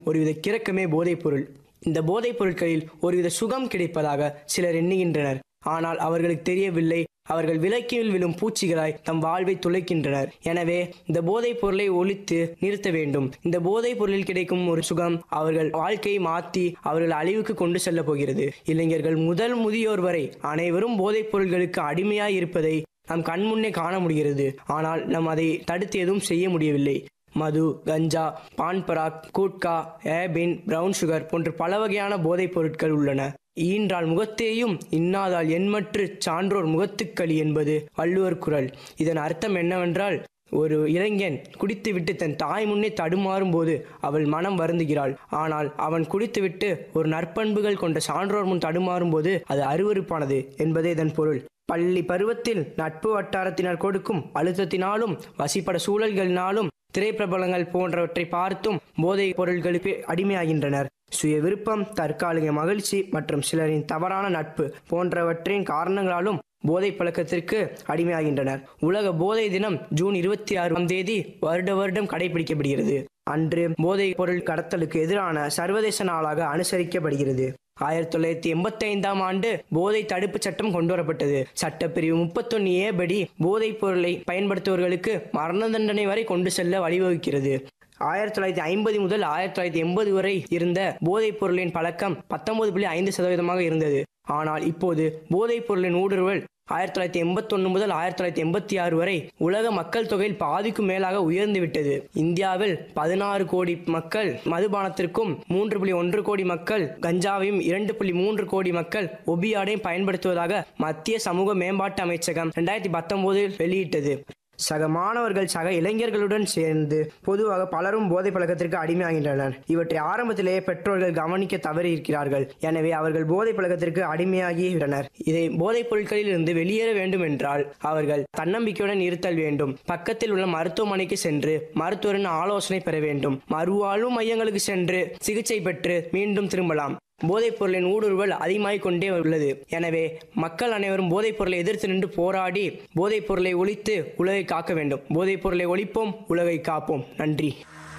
ஒருவித கிறக்கமே போதைப் பொருள் இந்த போதைப் பொருட்களில் ஒருவித சுகம் கிடைப்பதாக சிலர் எண்ணுகின்றனர் ஆனால் அவர்களுக்கு தெரியவில்லை அவர்கள் விளக்கில் விழும் பூச்சிகளாய் தம் வாழ்வை துளைக்கின்றனர் எனவே இந்த போதைப் பொருளை ஒழித்து நிறுத்த வேண்டும் இந்த போதைப் பொருளில் கிடைக்கும் ஒரு சுகம் அவர்கள் வாழ்க்கையை மாற்றி அவர்கள் அழிவுக்கு கொண்டு செல்ல போகிறது இளைஞர்கள் முதல் முதியோர் வரை அனைவரும் போதைப் பொருள்களுக்கு அடிமையாய் இருப்பதை நம் கண்முன்னே காண முடிகிறது ஆனால் நாம் அதை தடுத்து எதுவும் செய்ய முடியவில்லை மது கஞ்சா பான் பராக் கூட்கா ஏபின் பிரவுன் சுகர் போன்ற பல வகையான போதைப் பொருட்கள் உள்ளன ஈன்றால் முகத்தேயும் இன்னாதால் எண்மற்று சான்றோர் முகத்துக்களி என்பது வள்ளுவர் குரல் இதன் அர்த்தம் என்னவென்றால் ஒரு இளைஞன் குடித்துவிட்டு தன் தாய் முன்னே தடுமாறும் போது அவள் மனம் வருந்துகிறாள் ஆனால் அவன் குடித்துவிட்டு ஒரு நற்பண்புகள் கொண்ட சான்றோர் முன் தடுமாறும் போது அது அருவருப்பானது என்பதே இதன் பொருள் பள்ளி பருவத்தில் நட்பு வட்டாரத்தினர் கொடுக்கும் அழுத்தத்தினாலும் வசிப்பட சூழல்களினாலும் திரைப்பிரபலங்கள் போன்றவற்றை பார்த்தும் போதைப் பொருட்களுக்கு அடிமையாகின்றனர் சுய விருப்பம் தற்காலிக மகிழ்ச்சி மற்றும் சிலரின் தவறான நட்பு போன்றவற்றின் காரணங்களாலும் போதைப் பழக்கத்திற்கு அடிமையாகின்றனர் உலக போதை தினம் ஜூன் இருபத்தி ஆறாம் தேதி வருட வருடம் கடைபிடிக்கப்படுகிறது அன்று போதைப் பொருள் கடத்தலுக்கு எதிரான சர்வதேச நாளாக அனுசரிக்கப்படுகிறது ஆயிரத்தி தொள்ளாயிரத்தி எண்பத்தி ஐந்தாம் ஆண்டு போதை தடுப்பு சட்டம் கொண்டு வரப்பட்டது சட்டப்பிரிவு முப்பத்தொன்னு ஏ படி போதைப் பொருளை பயன்படுத்துபவர்களுக்கு மரண தண்டனை வரை கொண்டு செல்ல வழிவகுக்கிறது ஆயிரத்தி தொள்ளாயிரத்தி ஐம்பது முதல் ஆயிரத்தி தொள்ளாயிரத்தி எண்பது வரை இருந்த போதைப் பொருளின் பழக்கம் பத்தொன்பது புள்ளி ஐந்து சதவீதமாக இருந்தது ஆனால் இப்போது போதைப் பொருளின் ஊடுருவல் ஆயிரத்தி தொள்ளாயிரத்தி எண்பத்தொன்னு முதல் ஆயிரத்தி தொள்ளாயிரத்தி எண்பத்தி ஆறு வரை உலக மக்கள் தொகையில் பாதிக்கும் மேலாக உயர்ந்து விட்டது இந்தியாவில் பதினாறு கோடி மக்கள் மதுபானத்திற்கும் மூன்று புள்ளி ஒன்று கோடி மக்கள் கஞ்சாவையும் இரண்டு புள்ளி மூன்று கோடி மக்கள் ஒபியாடையும் பயன்படுத்துவதாக மத்திய சமூக மேம்பாட்டு அமைச்சகம் ரெண்டாயிரத்தி பத்தொன்பதில் வெளியிட்டது சக மாணவர்கள் சக இளைஞர்களுடன் சேர்ந்து பொதுவாக பலரும் போதை பழக்கத்திற்கு அடிமையாகின்றனர் இவற்றை ஆரம்பத்திலேயே பெற்றோர்கள் கவனிக்க தவறியிருக்கிறார்கள் எனவே அவர்கள் போதை பழக்கத்திற்கு அடிமையாகிவிட்டனர் இதை போதைப் பொருட்களில் இருந்து வெளியேற வேண்டும் என்றால் அவர்கள் தன்னம்பிக்கையுடன் இருத்தல் வேண்டும் பக்கத்தில் உள்ள மருத்துவமனைக்கு சென்று மருத்துவரின் ஆலோசனை பெற வேண்டும் மறுவாழ்வு மையங்களுக்கு சென்று சிகிச்சை பெற்று மீண்டும் திரும்பலாம் போதைப் பொருளின் ஊடுருவல் அதிகமாகிக் கொண்டே உள்ளது எனவே மக்கள் அனைவரும் போதைப் பொருளை எதிர்த்து நின்று போராடி போதைப் பொருளை ஒழித்து உலகை காக்க வேண்டும் போதைப் பொருளை ஒழிப்போம் உலகை காப்போம் நன்றி